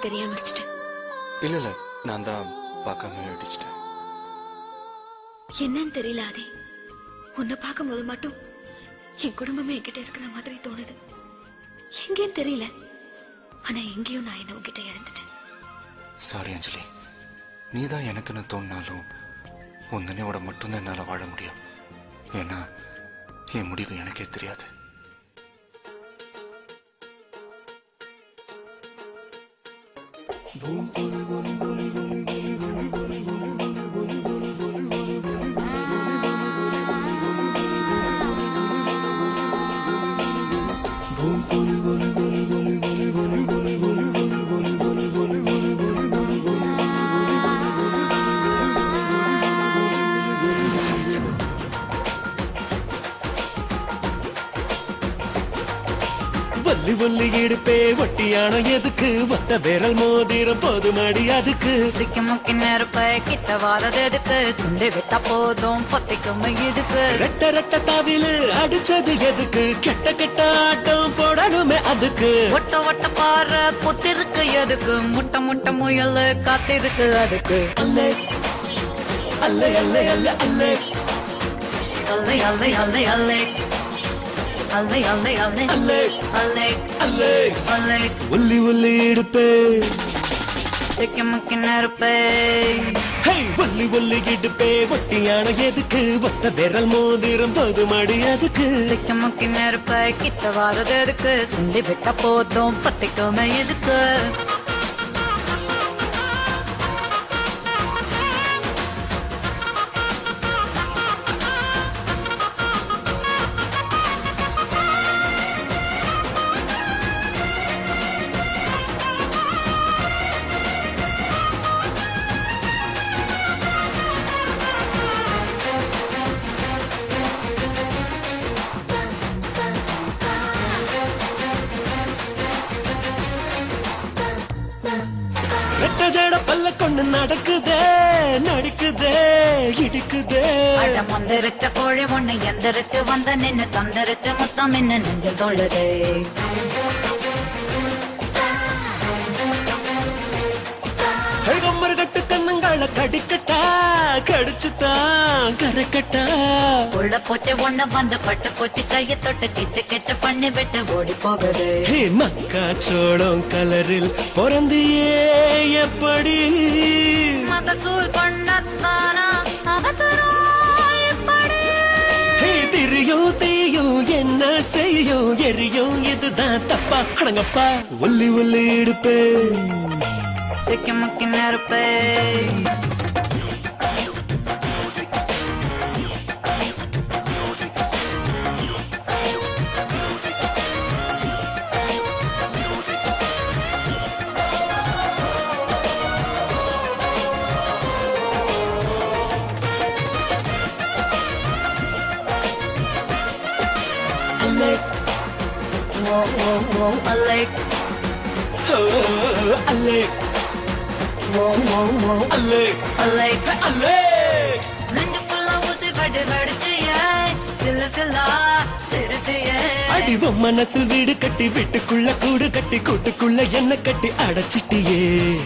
தெரியாம அடிச்சிட்டேன் இல்ல இல்ல நான் தான் பார்க்காம அடிச்சிட்டேன் என்னன்னு தெரியல ஆதி உன்னை பார்க்கும்போது மட்டும் என் குடும்பமே என்கிட்ட இருக்கிற மாதிரி தோணுது எங்கேன்னு தெரியல ஆனா எங்கேயும் நான் என்ன உன்கிட்ட இழந்துட்டேன் சாரி அஞ்சலி நீ தான் எனக்குன்னு தோணினாலும் உந்தனையோட மட்டும்தான் என்னால் வாழ முடியும் ஏன்னா என் முடிவு எனக்கே தெரியாது வள்ளி வள்ளி இடுப்பே ஒட்டியான எதுக்கு ஒத்த விரல் மோதிரம் போதுமடி அதுக்கு சிக்கி முக்கி நெருப்ப கிட்ட வாரது எதுக்கு சுண்டி விட்டா போதும் பொத்திக்கும் இதுக்கு ரெட்ட ரெட்ட தாவிலு அடிச்சது எதுக்கு கெட்ட கெட்ட ஆட்டம் போடணுமே அதுக்கு ஒட்ட ஒட்ட பாரு புத்திருக்கு எதுக்கு முட்டை முட்டை முயல் காத்திருக்கு அதுக்கு அல்லே அல்லே அல்லே அல்லே அல்லே அல்லை அல்லை அல்லை அல்லை அல்லை அல்லை அல்லை அல்லே அல்லை அல்லே அல்லை ஒல்லி ஒல்லி இடுப்பே சிக்கி முக்கி நெருப்பே ஹே ஒல்லி ஒல்லி இடுப்பே ஒட்டியான எதுக்கு ஒத்த விரல் மோதிரம் போதுமடி அதுக்கு சிக்கி முக்கி நெருப்ப கிட்ட வாரது எதுக்கு சுண்டி விட்டா போதும் பொத்திக்கும் இதுக்கு ரெட்ட ஜட பல்ல கொண்டு நடக்குதே நடிக்குதே இடிக்குதே அட மந்திரிச்ச கோழி ஒண்ணு எந்திரிச்சு வந்த நின்னு தந்திரிச்சு மொத்தம் என்ன நெஞ்சில் தொழுது கம்மர் கட்டு கண்ணங்கால கடிக்கட்டா கடிச்சுதான் கரைக்கட்டா உள்ள பூச்சி ஒண்ணு வந்து பட்டு பூச்சி கைய தொட்டு கிச்சு கிச்சு பண்ணி விட்டு ஓடி போகுது ஹே மக்கா சோளம் கலரில் பிறந்தியே எப்படி மகசூல் பண்ணத்தானா அவசரம் எப்படி ஹே திரியும் தீயும் என்ன செய்யும் எரியும் இதுதான் தப்பா அடங்கப்பா ஒல்லி ஒல்லி இடுப்பே சிக்கி முக்கி நெருப்பே அல்லே ஓ ஓ ஓ அல்லை ஓ, அல்லே ஓ ஓ ஓ அல்லே அல்லை அல்லே நெஞ்சுக்குள்ள ஊசி பட்டு வெடிச்சிய சில்லு சில்லா சிரிச்சிய அடி உன் மனசில் வீடு கட்டி வீட்டுக்குள்ள கூடு கட்டி கூட்டுக்குள்ள என்ன கட்டி அடைச்சிட்டியே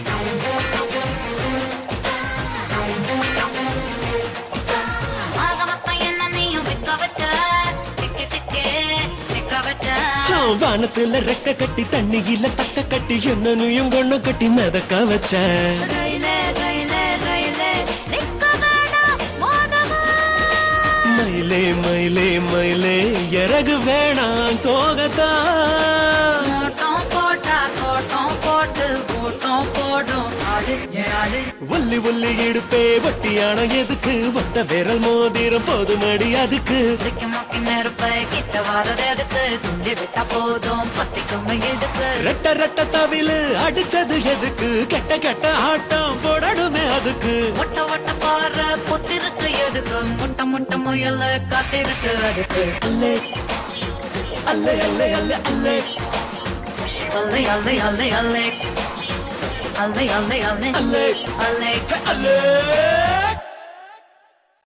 ஆக மொத்தம் என்ன நீயும் விற்க வச்ச டிக்கி டிக்கி நிக்க வச்ச நான் வானத்துல ரெக்க கட்டி தண்ணியில தக்க கட்டி என்னனையும் கொண்டு கட்டி மிதக்க வச்ச ரயிலே ரயிலே ரயிலே நிக்க வேணாம் மோதவா மயிலே மயிலே மயிலே இறகு வேணாம் தோகத்தான் மூட்டம் போட்டா கோட்டம் போட்டு கூட்டம் போடும் ஆடு ஏ ஆடு ஒல்லி ஒல்லி இடுப்பே வட்டியான எதுக்கு ஒத்த விரல் மோதிரம் போதுமடி அதுக்கு சிக்கி முக்கி நெருப்பை கிட்ட வாரது எதுக்கு சுண்டி விட்டா போதும் பத்திக்கும் இதுக்கு ரெட்ட ரெட்ட தவிலு அடிச்சது எதுக்கு கெட்ட கெட்ட ஆட்டம் போடணுமே அதுக்கு ஒட்ட ஒட்ட பாரு புத்திருக்கு எதுக்கு முட்டை முட்டை முயல் காத்திருக்கு அதுக்கு அல்லே அல்லே அல்லே அல்லே அல்லே அல்லை அல்லை அல்லை அல்லை அல்லை அல்லை அல்லை அல்லே அல்லை அல்லே